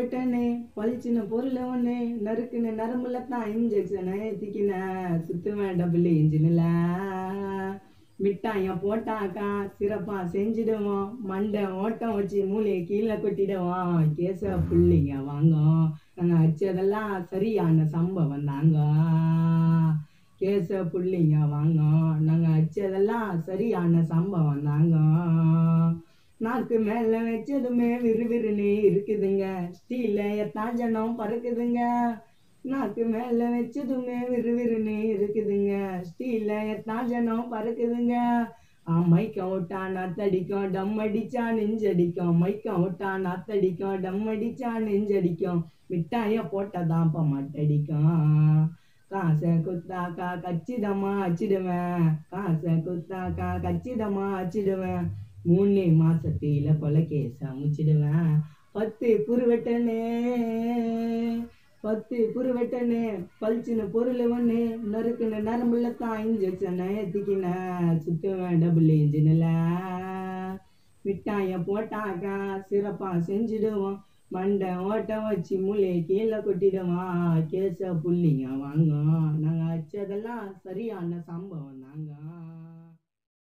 புருவட்டனே பளிச்சுன பொருள் ஒன்று நறுக்குன நரம்புல தான் இன்ஜெக்ஷனை திக்கின சுத்துவேன் டபுள் இன்ஜினில் மிட்டாயம் போட்டாக்கா சிறப்பா செஞ்சிடுவோம் மண்டை ஓட்டம் வச்சு மூளையை கீழே கொட்டிடுவோம் கேச புள்ளிங்க வாங்கும் நாங்கள் அடிச்சதெல்லாம் சரியான சம்பவம் தாங்க கேச புள்ளிங்க வாங்கும் நாங்கள் அடிச்சதெல்லாம் சரியான சம்பவம் தாங்க நாக்கு மேலே வச்சதுமே விறுவிறுன்னு இருக்குதுங்க ஸ்டீல எத்தாஞ்சனம் பறக்குதுங்க நாக்கு மேலே வச்சதுமே விறுவிறுன்னு இருக்குதுங்க ஸ்டீல எத்தாஞ்சனம் பறக்குதுங்க ஆ மைக்கம் விட்டா நத்தடிக்கும் டம் அடிச்சா நெஞ்சடிக்கும் மைக்கம் விட்டா நத்தடிக்கும் டம் அடிச்சா நெஞ்சடிக்கும் மிட்டாய போட்டதாப்ப மட்டடிக்கும் காசை குத்தாக்கா கச்சிதமா அச்சிடுவேன் காசை குத்தாக்கா கச்சிதமா அச்சிடுவேன் மூணு மாசத்தில கொலை கேஸ முச்சிடுவேன் பத்து புருவெட்டனே பத்து புருவெட்டனே பளிச்சுன பொருள் ஒன்று நறுக்குன நரம்புல தான் இன்ஜெக்ஷனை ஏற்றிக்கின சுத்துவேன் டபுள் இன்ஜினில் மிட்டாய போட்டாக்கா சிறப்பா செஞ்சிடுவோம் மண்டை ஓட்ட வச்சு மூளையை கீழே கொட்டிடுவான் கேச புள்ளிங்க வாங்க நாங்கள் அச்சதெல்லாம் சரியான சம்பவம் தாங்க